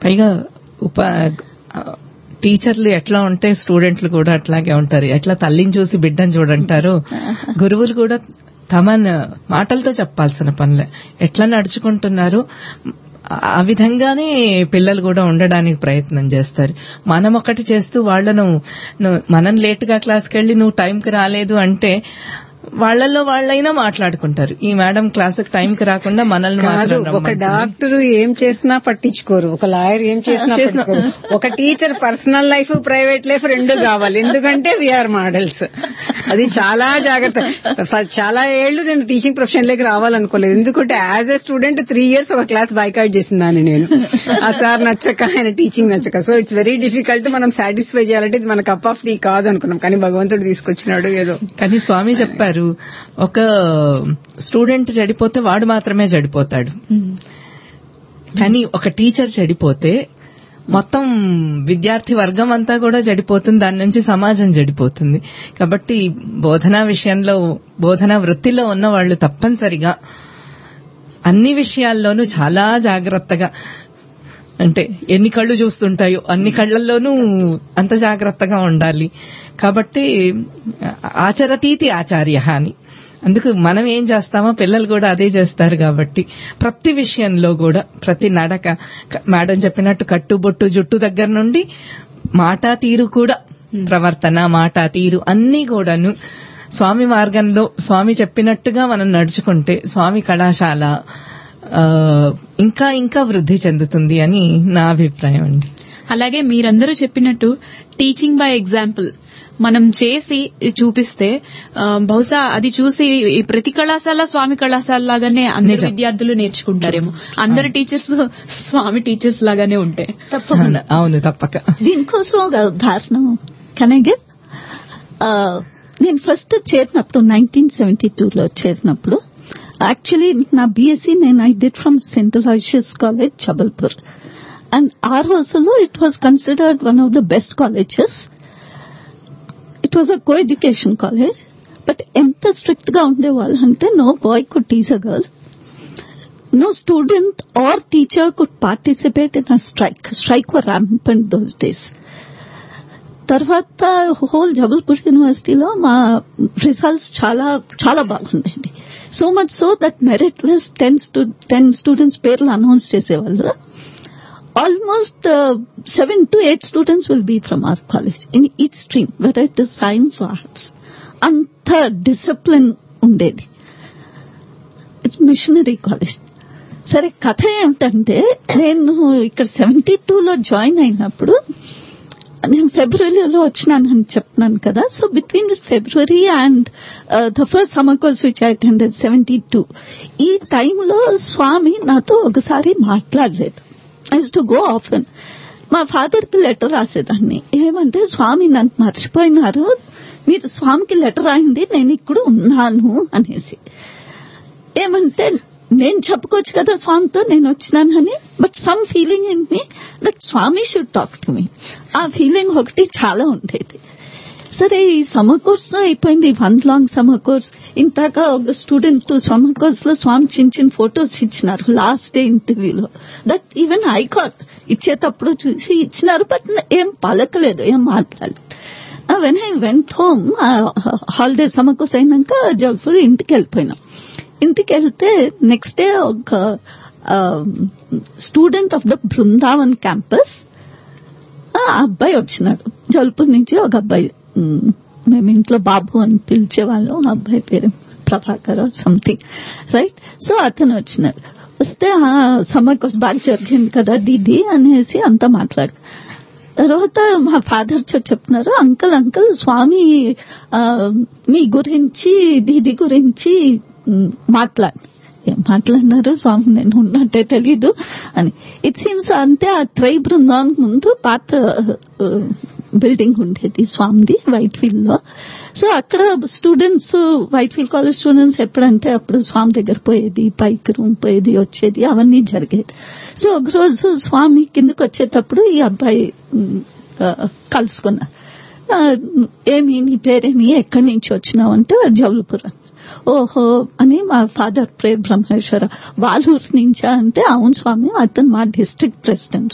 పైగా ఉప ఆ, టీచర్లు ఎట్లా ఉంటే స్టూడెంట్లు కూడా అట్లాగే ఉంటారు ఎట్లా తల్లిని చూసి బిడ్డను చూడంటారో గురువులు కూడా తమ న- మాటలతో చెప్పాల్సిన పనులే ఎట్లా నడుచుకుంటున్నారు ఆ విధంగానే పిల్లలు కూడా ఉండడానికి ప్రయత్నం చేస్తారు మనం ఒకటి చేస్తూ వాళ్లను ను- మనం లేట్ గా క్లాస్కి వెళ్లి నువ్వు టైంకి రాలేదు అంటే వాళ్ళల్లో వాళ్ళైనా మాట్లాడుకుంటారు ఈ మేడం క్లాసుకి టైంకి రాకుండా మనల్ని కాదు మాత్రం ఒక రమ్మంటుంది. డాక్టర్ ఏం చేసినా పట్టించుకోరు ఒక లాయర్ ఏం చేసినా చేసినా- పట్టించుకోరు ఒక teacher personal life private life రెండు కావాలి ఎందుకంటే వీఆర్ మోడల్స్ అది చాలా జాగ్రత్త ఫ- చాలా ఏళ్లు నేను టీచింగ్ ప్రొఫెషన్ లోకి రావాలనుకోలేదు ఎందుకంటే as a student three years ఒక క్లాస్ బైకౌట్ చేసిందాన్ని నేను ఆ సార్ నచ్చక ఆయన టీచింగ్ నచ్చక సో ఇట్స్ వెరీ డిఫికల్ట్ మనం సాటిస్ఫై చేయాలంటే ఇది మన కప్ ఆఫ్ టీ కాదు అనుకున్నాం కానీ భగవంతుడు తీసుకొచ్చినాడు ఏదో కానీ స్వామి చెప్పారు ఒక స్టూడెంట్ చెడిపోతే వాడు మాత్రమే చెడిపోతాడు కానీ ఒక టీచర్ చెడిపోతే మొత్తం విద్యార్థి వర్గం అంతా కూడా చెడిపోతుంది దాని నుంచి సమాజం చెడిపోతుంది కాబట్టి బోధనా విషయంలో బోధనా వృత్తిలో ఉన్న వాళ్ళు తప్పనిసరిగా అన్ని విషయాల్లోనూ చాలా జాగ్రత్తగా అంటే ఎన్ని కళ్ళు చూస్తుంటాయో అన్ని కళ్ళల్లోనూ అంత జాగ్రత్తగా ఉండాలి కాబట్టి ఆచరతీతి ఆచార్య అని అందుకు మనం ఏం చేస్తామో పిల్లలు కూడా అదే చేస్తారు కాబట్టి ప్రతి విషయంలో కూడా ప్రతి నడక క- మేడం చెప్పినట్టు కట్టుబొట్టు జుట్టు దగ్గర నుండి మాట తీరు కూడా ప్రవర్తన మాట తీరు అన్నీ కూడాను స్వామి మార్గంలో స్వామి చెప్పినట్టుగా మనం నడుచుకుంటే స్వామి కళాశాల ఆ, ఇంకా ఇంకా వృద్ధి చెందుతుంది అని నా అభిప్రాయం అండి అలాగే మీరందరూ చెప్పినట్టు టీచింగ్ బై ఎగ్జాంపుల్ మనం చేసి చూపిస్తే ఆ, బహుశా అది చూసి ఈ ప్రతి కళాశాల స్వామి కళాశాల లాగానే అందరు నిజం. విద్యార్థులు నేర్చుకుంటారేమో అందరు టీచర్స్ స్వామి టీచర్స్ లాగానే ఉంటాయి తప్పకుండా అవును తప్పక దీనికోసం ఒక ఉదాహరణ కనగే నేను ఫస్ట్ చేరినప్పుడు నైన్టీన్ సెవెంటీ టూలో చేరినప్పుడు యాక్చువల్లీ నా బీఎస్సీ నేను I did from saint Aloysius college Jabalpur and ఆ రోజుల్లో it was considered one of the best colleges it was a co education college but ఎంత స్ట్రిక్ట్ గా ఉండేవాళ్ళు అంటే no boy could tease a girl no student or teacher could participate in a strike. Strike were rampant those days. తర్వాత whole Jabalpur యూనివర్సిటీలో మా results చాలా చాలా బాగుండేది so much so that merit list ten ten students పేర్లు announce చేసేవాళ్ళు almost seven to eight students will be from our college in each stream whether it is science arts అంత discipline ఉండేది it's missionary college సరే కథ ఏమిటంటే నేను ఇక్కడ seventy టూలో జాయిన్ అయినప్పుడు నేను ఫిబ్రవరిలో వచ్చినానని చెప్తున్నాను కదా so between February and the first summer course which I attended seventy two ఈ టైంలో స్వామి నాతో ఒకసారి మాట్లాడలేదు ఐ టు గో ఆఫెన్ మా ఫాదర్ కి లెటర్ రాసేదాన్ని ఏమంటే స్వామి నన్ను మర్చిపోయినారు మీరు స్వామికి లెటర్ రాయండి నేను ఇక్కడ ఉన్నాను అనేసి ఏమంటే నేను చెప్పుకోవచ్చు కదా స్వామితో నేను వచ్చినానని but some feeling in me that Swami should talk to me ఆ ఫీలింగ్ ఒకటి చాలా ఉండేది సరే ఈ సమ్మర్ కోర్స్ లో అయిపోయింది వన్ లాంగ్ సమ్మర్ కోర్స్ ఇంతాక ఒక స్టూడెంట్ సమ్మర్ కోర్స్ లో స్వామి చిన్న చిన్న ఫొటోస్ ఇచ్చినారు లాస్ట్ డే ఇంటర్వ్యూలో దట్ ఈవెన్ ఐ కాట్ ఇచ్చేటప్పుడు చూసి ఇచ్చినారు బట్ ఏం పలకలేదు ఏం మాట్లాడలేదు when I went home holiday summer course అయినాక జల్పూర్ ఇంటికి వెళ్ళిపోయినాం ఇంటికి వెళ్తే నెక్స్ట్ డే ఒక student of the Brindavan campus ఆ అబ్బాయి వచ్చినాడు జల్పూర్ నుంచి ఒక అబ్బాయి ఉమ్, మేము ఇంట్లో బాబు అని పిలిచేవాళ్ళం ఆ అబ్బాయి పేరు ప్రభాకర్ సంథింగ్ రైట్ సో అతను వచ్చినాడు వస్తే ఆ సమ్మర్ కోర్స్ బాగా జరిగింది కదా దీది అనేసి అంతా మాట్లాడు తర్వాత మా ఫాదర్ చెప్తున్నారు అంకుల్ అంకుల్ స్వామి ఆ, మీ గురించి దీది గురించి మ్, మాట్లాడు ఏం మాట్లాడినారు స్వామి నేను ఉన్నట్టే తెలీదు అని ఇట్ సీమ్స్ అంటే ఆ త్రై బృందాన్ ముందు పాత ఆ, బిల్డింగ్ ఉండేది స్వామిది వైట్ ఫీల్డ్ లో సో అక్కడ students Whitefield college students ఎప్పుడంటే అప్పుడు స్వామి దగ్గర పోయేది పైకి రూమ్ పోయేది వచ్చేది అవన్నీ జరిగేది సో ఒక రోజు స్వామి కిందకి వచ్చేటప్పుడు ఈ అబ్బాయి ఉమ్, ఆ, కలుసుకున్నా ఆ, ఏమి నీ పేరేమి ఎక్కడి నుంచి వచ్చినావు అంటే జవలపురం ఓహో అని మా ఫాదర్ ప్రే బ్రహ్మేశ్వర వాళ్ళూరు నుంచా అంటే అవును స్వామి అతను మా డిస్ట్రిక్ట్ ప్రెసిడెంట్